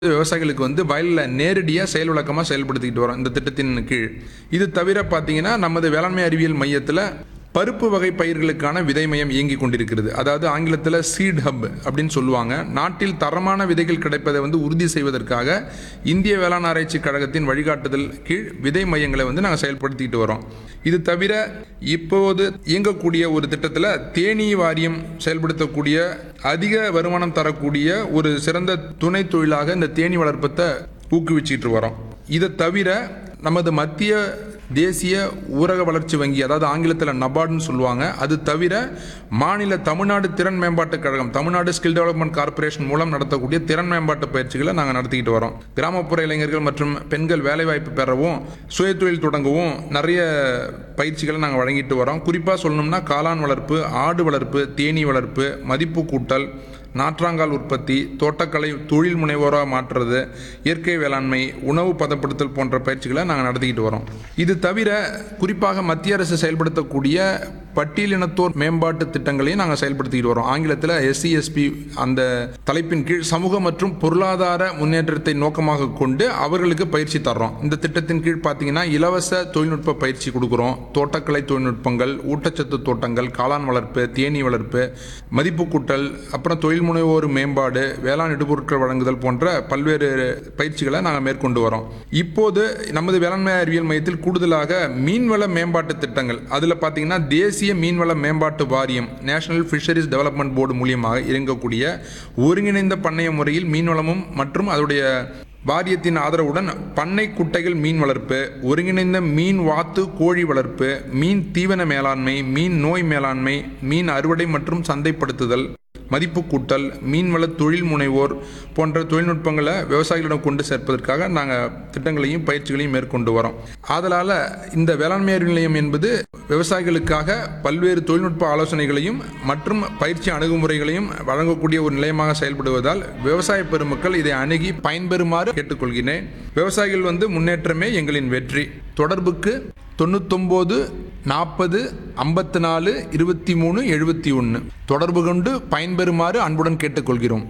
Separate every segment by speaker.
Speaker 1: விவசாயிகளுக்கு வந்து வயலில் நேரடியாக செயல் விளக்கமாக செயல்படுத்திக்கிட்டு வரோம் இந்த திட்டத்தின் கீழ் இது தவிர பார்த்தீங்கன்னா நமது வேளாண்மை அறிவியல் மையத்தில் பருப்பு வகை பயிர்களுக்கான விதை மையம் இயங்கி கொண்டிருக்கிறது அதாவது ஆங்கிலத்தில் சீட் ஹப் அப்படின்னு சொல்லுவாங்க நாட்டில் தரமான விதைகள் கிடைப்பதை வந்து உறுதி செய்வதற்காக இந்திய வேளாண் ஆராய்ச்சி கழகத்தின் வழிகாட்டுதல் கீழ் விதை மையங்களை வந்து நாங்கள் செயல்படுத்திக்கிட்டு வரோம் இது தவிர இப்போது இயங்கக்கூடிய ஒரு திட்டத்தில் தேனீ வாரியம் செயல்படுத்தக்கூடிய அதிக வருமானம் தரக்கூடிய ஒரு சிறந்த துணை தொழிலாக இந்த தேனீ வளர்ப்பத்தை ஊக்குவிச்சிட்டு வரோம் இதை தவிர நமது மத்திய தேசிய ஊரக வளர்ச்சி வங்கி அதாவது ஆங்கிலத்தில் நபார்டுன்னு சொல்லுவாங்க அது தவிர மாநில தமிழ்நாடு திறன் மேம்பாட்டு கழகம் தமிழ்நாடு ஸ்கில் டெவலப்மெண்ட் கார்ப்பரேஷன் மூலம் நடத்தக்கூடிய திறன் மேம்பாட்டு பயிற்சிகளை நாங்கள் நடத்திக்கிட்டு வரோம் கிராமப்புற இளைஞர்கள் மற்றும் பெண்கள் வேலைவாய்ப்பு பெறவும் சுயதொழில் தொடங்கவும் நிறைய பயிற்சிகளை நாங்கள் வழங்கிட்டு வரோம் குறிப்பாக சொல்லணும்னா காளான் வளர்ப்பு ஆடு வளர்ப்பு தேனீ வளர்ப்பு மதிப்பு கூட்டல் நாற்றாங்கால் உற்பத்தி தோட்டக்கலை தொழில் முனைவோராக மாற்றுறது இயற்கை வேளாண்மை உணவு பதப்படுத்தல் போன்ற பயிற்சிகளை நாங்கள் நடத்திக்கிட்டு வரோம் இது தவிர குறிப்பாக மத்திய அரசு செயல்படுத்தக்கூடிய பட்டியலினத்தோர் மேம்பாட்டு திட்டங்களையும் நாங்கள் செயல்படுத்திக்கிட்டு வரோம் ஆங்கிலத்தில் எஸ்சி எஸ்பி அந்த தலைப்பின் கீழ் சமூக மற்றும் பொருளாதார முன்னேற்றத்தை நோக்கமாக கொண்டு அவர்களுக்கு பயிற்சி தர்றோம் இந்த திட்டத்தின் கீழ் பார்த்தீங்கன்னா இலவச தொழில்நுட்ப பயிற்சி கொடுக்குறோம் தோட்டக்கலை தொழில்நுட்பங்கள் ஊட்டச்சத்து தோட்டங்கள் காளான் வளர்ப்பு தேனீ வளர்ப்பு மதிப்பு கூட்டல் அப்புறம் தொழில் முனைவோர் மேம்பாடு வேளாண் இடுபொருட்கள் வழங்குதல் போன்ற பல்வேறு பயிற்சிகளை நாங்கள் மேற்கொண்டு வரோம் இப்போது நமது வேளாண்மை அறிவியல் மையத்தில் கூடுதலாக மீன்வள மேம்பாட்டு திட்டங்கள் அதில் பார்த்தீங்கன்னா தேசிய மீன்வள மேம்பாட்டு வாரியம் நேஷனல் ஃபிஷரிஸ் டெவலப்மெண்ட் போர்டு மூலியமாக இயங்கக்கூடிய ஒருங்கிணைந்த பண்ணைய முறையில் மீன்வளமும் மற்றும் அதோடைய வாரியத்தின் ஆதரவுடன் பண்ணை குட்டைகள் மீன் வளர்ப்பு ஒருங்கிணைந்த மீன் வாத்து கோழி வளர்ப்பு மீன் தீவன மேலாண்மை மீன் நோய் மேலாண்மை மீன் அறுவடை மற்றும் சந்தைப்படுத்துதல் மதிப்பு கூட்டல் மீன்வள தொழில் முனைவோர் போன்ற தொழில்நுட்பங்களை விவசாயிகளிடம் கொண்டு சேர்ப்பதற்காக நாங்கள் திட்டங்களையும் பயிற்சிகளையும் மேற்கொண்டு வரோம் ஆதலால் இந்த வேளாண்மை அறிவு நிலையம் என்பது விவசாயிகளுக்காக பல்வேறு தொழில்நுட்ப ஆலோசனைகளையும் மற்றும் பயிற்சி அணுகுமுறைகளையும் வழங்கக்கூடிய ஒரு நிலையமாக செயல்படுவதால் விவசாய பெருமக்கள் இதை அணுகி பயன்பெறுமாறு கேட்டுக்கொள்கிறேன் விவசாயிகள் வந்து முன்னேற்றமே எங்களின் வெற்றி தொடர்புக்கு தொண்ணூத்தொம்போது நாற்பது ஐம்பத்தி நாலு இருபத்தி மூணு எழுபத்தி ஒன்று தொடர்பு கொண்டு பயன்பெறுமாறு அன்புடன் கேட்டுக்கொள்கிறோம்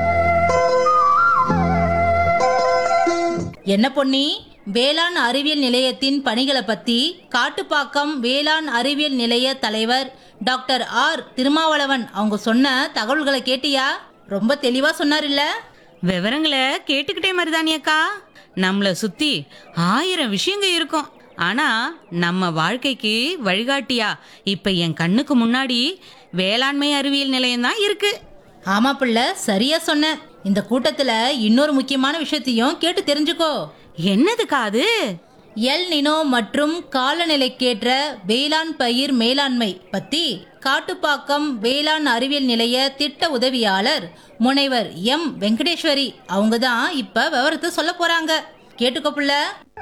Speaker 2: என்ன பொன்னி வேளாண் அறிவியல் நிலையத்தின் பணிகளை பத்தி காட்டுப்பாக்கம் வேளாண் அறிவியல் நிலைய தலைவர் டாக்டர் ஆர் திருமாவளவன் அவங்க சொன்ன தகவல்களை கேட்டியா ரொம்ப தெளிவா சொன்னார் இல்ல
Speaker 3: விவரங்களை கேட்டுக்கிட்டே மருதானியக்கா நம்மளை சுத்தி ஆயிரம் விஷயங்க இருக்கும் ஆனா நம்ம வாழ்க்கைக்கு வழிகாட்டியா இப்ப என் கண்ணுக்கு முன்னாடி வேளாண்மை அறிவியல் நிலையம் தான் இருக்கு
Speaker 2: ஆமா பிள்ளை சரியா சொன்ன இந்த கூட்டத்துல இன்னொரு முக்கியமான விஷயத்தையும் கேட்டு தெரிஞ்சுக்கோ
Speaker 3: என்னதுக்கா அது
Speaker 2: எல் நினோ மற்றும் காலநிலைக்கேற்ற வேளாண் பயிர் மேலாண்மை பத்தி காட்டுப்பாக்கம் வேளாண் அறிவியல் நிலைய திட்ட உதவியாளர் முனைவர் எம் வெங்கடேஸ்வரி அவங்க தான் இப்ப விவரத்தை சொல்ல போறாங்க கேட்டுக்கோ புள்ள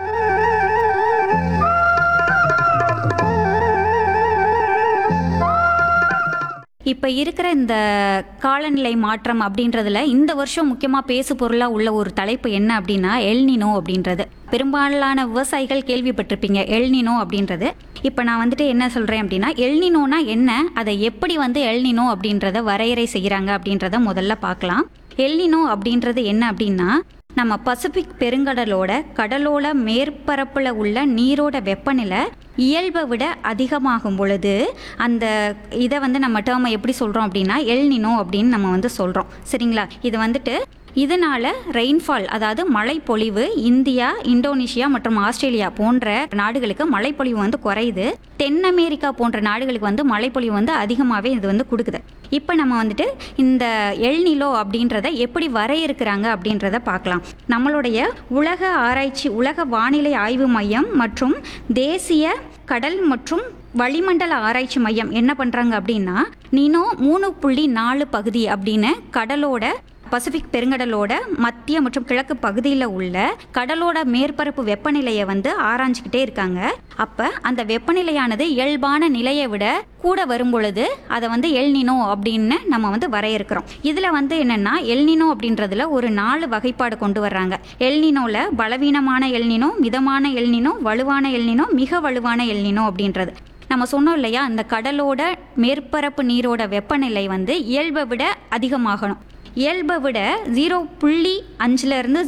Speaker 4: இப்போ இருக்கிற இந்த காலநிலை மாற்றம் அப்படின்றதுல இந்த வருஷம் முக்கியமாக பேசு பொருளாக உள்ள ஒரு தலைப்பு என்ன அப்படின்னா எல்னினோ அப்படின்றது பெரும்பாலான விவசாயிகள் கேள்விப்பட்டிருப்பீங்க எல்னினோ அப்படின்றது இப்போ நான் வந்துட்டு என்ன சொல்கிறேன் அப்படின்னா எல்னினோனா என்ன அதை எப்படி வந்து எல்னினோ அப்படின்றத வரையறை செய்கிறாங்க அப்படின்றத முதல்ல பார்க்கலாம் எல்னினோ அப்படின்றது என்ன அப்படின்னா நம்ம பசிபிக் பெருங்கடலோட கடலோட மேற்பரப்பில் உள்ள நீரோட வெப்பநிலை இயல்பை விட அதிகமாகும் பொழுது அந்த இதை வந்து நம்ம டேர்மை எப்படி சொல்கிறோம் அப்படின்னா எல்னினோ அப்படின்னு நம்ம வந்து சொல்கிறோம் சரிங்களா இது வந்துட்டு இதனால ரெயின்ஃபால் அதாவது மழைப்பொழிவு இந்தியா இந்தோனேஷியா மற்றும் ஆஸ்திரேலியா போன்ற நாடுகளுக்கு மழைப்பொழிவு வந்து குறையுது தென் அமெரிக்கா போன்ற நாடுகளுக்கு வந்து மழைப்பொழிவு வந்து அதிகமாகவே இது வந்து கொடுக்குது இப்போ நம்ம வந்துட்டு இந்த எல்நிலோ அப்படின்றத எப்படி வரையறுக்கிறாங்க அப்படின்றத பார்க்கலாம் நம்மளுடைய உலக ஆராய்ச்சி உலக வானிலை ஆய்வு மையம் மற்றும் தேசிய கடல் மற்றும் வளிமண்டல ஆராய்ச்சி மையம் என்ன பண்ணுறாங்க அப்படின்னா நீனோ மூணு புள்ளி நாலு பகுதி அப்படின்னு கடலோட பசிபிக் பெருங்கடலோட மத்திய மற்றும் கிழக்கு பகுதியில் உள்ள கடலோட மேற்பரப்பு வெப்பநிலையை வந்து ஆராய்ஞ்சிக்கிட்டே இருக்காங்க அப்போ அந்த வெப்பநிலையானது இயல்பான நிலையை விட கூட வரும் பொழுது அதை வந்து எல்னினோ அப்படின்னு நம்ம வந்து வரையறுக்கிறோம் இதில் வந்து என்னென்னா எல்னினோ அப்படின்றதுல ஒரு நாலு வகைப்பாடு கொண்டு வர்றாங்க எல்னினோவில் பலவீனமான எல்னினோ மிதமான எல்னினோ வலுவான எல்னினோ மிக வலுவான எல்னினோ அப்படின்றது நம்ம சொன்னோம் இல்லையா அந்த கடலோட மேற்பரப்பு நீரோட வெப்பநிலை வந்து இயல்பை விட அதிகமாகணும் இயல்பை விட ஜீரோ புள்ளி அஞ்சுலேருந்து